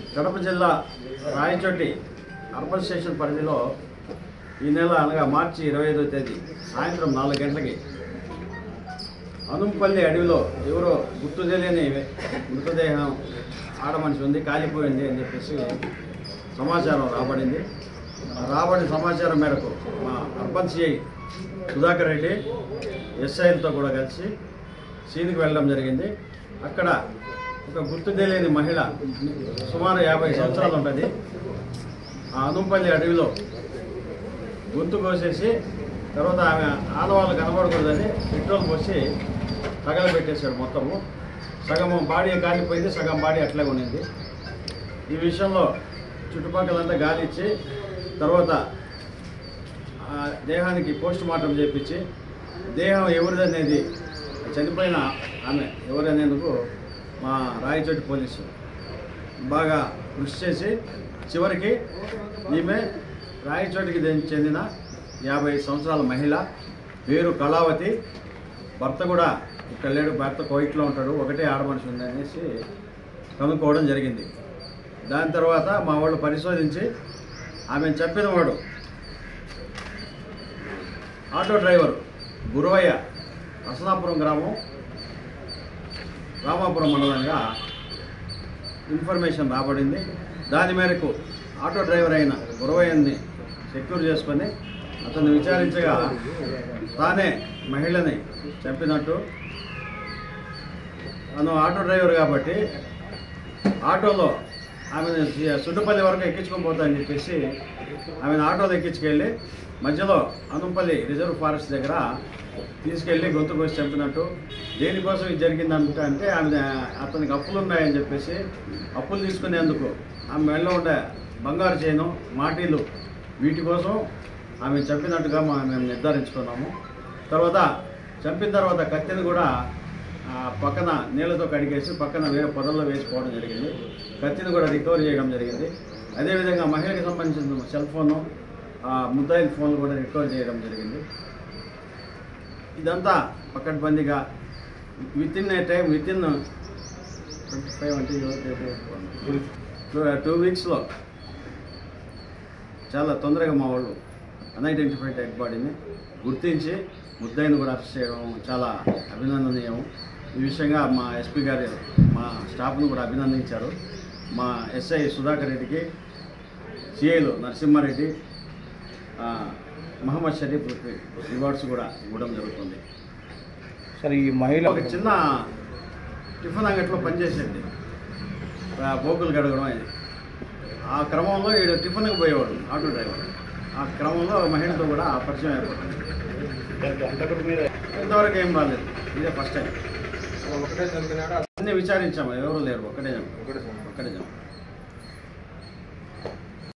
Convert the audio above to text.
కడప జిల్లా Rayachoti urban station పరిధిలో ఈ నెల అనగా మార్చి ఇరవై ఐదో తేదీ సాయంత్రం నాలుగు గంటలకి అనుంపల్లి అడవిలో ఎవరో గుర్తు తెలియని మృతదేహం ఆడ మనిషి ఉంది కాలిపోయింది అని చెప్పేసి సమాచారం రాబడింది ఆ రాబడిన సమాచారం మేరకు మా అర్బన్ సిఐ సుధాకర్ రెడ్డి ఎస్ఐలతో కూడా కలిసి సీన్కి వెళ్ళడం జరిగింది అక్కడ ఒక గుర్తు తెలియని మహిళ సుమారు యాభై సంవత్సరాలు ఉంటుంది ఆ అనుంపల్లి అడవిలో గొంతు కోసేసి తర్వాత ఆమె ఆడవాళ్ళు కనబడకూడదని పెట్రోల్ పోసి తగలబెట్టేశాడు మొత్తము సగం బాడీ కాలిపోయింది సగం బాడీ అట్లే ఉన్నింది ఈ విషయంలో చుట్టుపక్కలంతా గాలి ఇచ్చి తర్వాత ఆ దేహానికి పోస్ట్ మార్టం చేపించి దేహం ఎవరిదనేది చనిపోయిన ఆమె ఎవరనేందుకు మా రాయచోటి పోలీసు బాగా కృషి చేసి చివరికి ఈమె రాయచోటికి దె- చెందిన యాభై సంవత్సరాల మహిళ పేరు కళావతి భర్త కూడా ఇక్కడ లేడు భర్త కోయిట్లో ఉంటాడు ఒకటే ఆడమనిషి ఉంది అనేసి కనుక్కోవడం జరిగింది దాని తర్వాత మా వాళ్ళు పరిశోధించి ఆమెను చెప్పిన వాడు ఆటో డ్రైవర్ గురవయ్య అసనాపురం గ్రామం రామాపురం మండలంగా ఇన్ఫర్మేషన్ రాబడింది దాని మేరకు ఆటో డ్రైవర్ అయిన గురవయ్యని సెక్యూర్ చేసుకొని అతన్ని విచారించగా తానే మహిళని చంపినట్టు తను ఆటో డ్రైవర్ కాబట్టి ఆటోలో ఆమెను సుడ్డుపల్లి వరకు ఎక్కించుకొని పోతా అని చెప్పేసి ఆమెను ఆటోలో ఎక్కించుకెళ్ళి మధ్యలో అనుంపల్లి రిజర్వ్ ఫారెస్ట్ దగ్గర తీసుకెళ్ళి గొంతు కోసి చంపినట్టు దేనికోసం ఇది జరిగింది అనుకుంటా అంటే ఆమె అతనికి అప్పులు ఉన్నాయని చెప్పేసి అప్పులు తీసుకునేందుకు ఆమె మెడలో ఉండే బంగారు చైను మాటీలు వీటి కోసం ఆమె చంపినట్టుగా మా- మేము నిర్ధారించుకున్నాము తర్వాత చంపిన తర్వాత కత్తిని కూడా ఆ, పక్కన నీళ్ళతో కడిగేసి పక్కన వేరే పొదల్లో వేసుకోవడం జరిగింది కత్తిని కూడా రికవర్ చేయడం జరిగింది అదేవిధంగా మహిళకి సంబంధించిన సెల్ ఫోను ఆ, ముద్దాయిల ఫోన్లు కూడా రికవర్ చేయడం జరిగింది ఇదంతా పకడ్బందీగా within a time within twenty five అంటే టూ వీక్స్లో చాలా తొందరగా మా వాళ్ళు అన్ఐడెంటిఫైడ్ డెడ్ బాడీని గుర్తించి ముద్దాయిని కూడా అరెస్ట్ చేయడం చాలా అభినందనీయం ఈ విషయంగా మా ఎస్పీ గారు మా స్టాఫ్ను కూడా అభినందించారు మా ఎస్ఐ సుధాకర్ రెడ్డికి సిఐలు నరసింహారెడ్డి ఆ, మహమ్మద్ షరీఫ్ రివార్డ్స్ కూడా ఇవ్వడం జరుగుతుంది సరే ఈ మహిళ ఒక చిన్న టిఫిన్ అంగట్లో పనిచేసేది ఆ బోకులు కడగడం అది ఆ క్రమంలో ఈడు టిఫిన్కి పోయేవాడు ఆటో డ్రైవర్ ఆ క్రమంలో మహిళతో కూడా పరిచయం అయిపోతుంది ఇంతవరకు ఏం రాలేదు ఇదే ఫస్ట్ టైం ఒకటే చంపినాడు అన్నీ విచారించాము ఎవరు లేరు ఒక్కటే జనం ఒకటే చంపాడు. ఒక్కటే జనం